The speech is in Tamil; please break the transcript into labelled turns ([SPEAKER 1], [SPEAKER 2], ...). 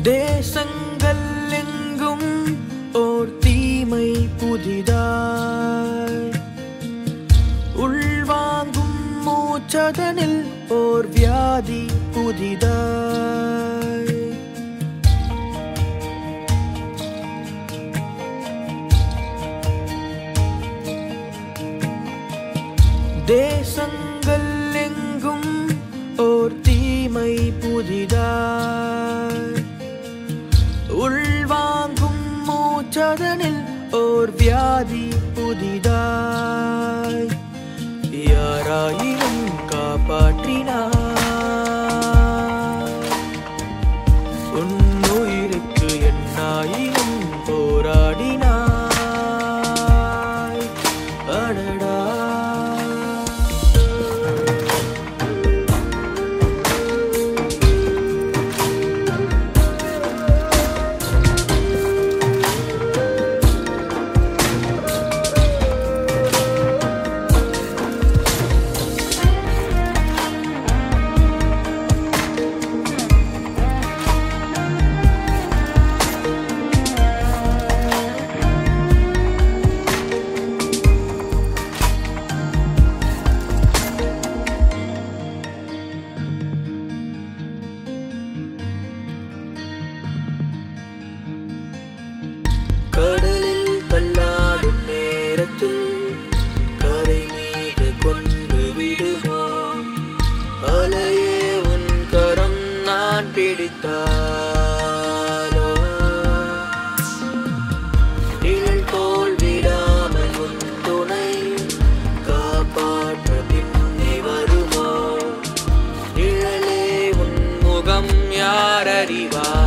[SPEAKER 1] தேசங்கள் எங்கும் ஓர் தீமை புதிதாய் உள்வாங்கும் மூச்சதனில் ஓர் வியாதி புதிதாய் தேசங்கள் எங்கும் ஓர் தீமை புதிதாய் உள்வாங்கும் மூச்சதனில் ஓர் வியாதி புதிதாய் யாராயினும் காப்பாற்றினார் உன்னுயிருக்கு என்னாயினும் போராடினாய் அடடா கடலில் தள்ளாடும் நேரத்தில் கரை மீது கொண்டு விடுமோ அலையே உன் கரம் நான் பிடித்தாலோ நிழல் தோல் விடாமல் உன் துணை காப்பாற்ற பின்னே வருமோ நிழலே உன் முகம் யார் அறிவார்